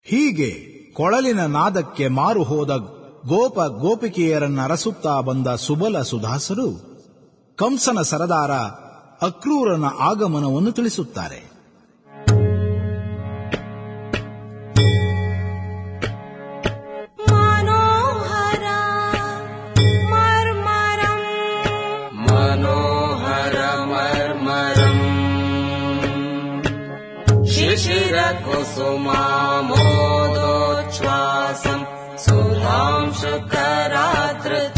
ಹೀಗೆ ಕೊಳಲಿನ ನಾದಕ್ಕೆ ಮಾರು ಹೋದ ಗೋಪ ಗೋಪಿಕೆಯರನ್ನ ಅರಸುತ್ತಾ ಬಂದ ಸುಬಲ ಸುಧಾಸರು ಕಂಸನ ಸರದಾರ ಅಕ್ರೂರನ ಆಗಮನವನ್ನು ತಿಳಿಸುತ್ತಾರೆ मनोहर मर्मरम् मनोहर मर्मरम् शिशिरकुसुमामोदोच्छ्वासम् सुधांशुकरादृत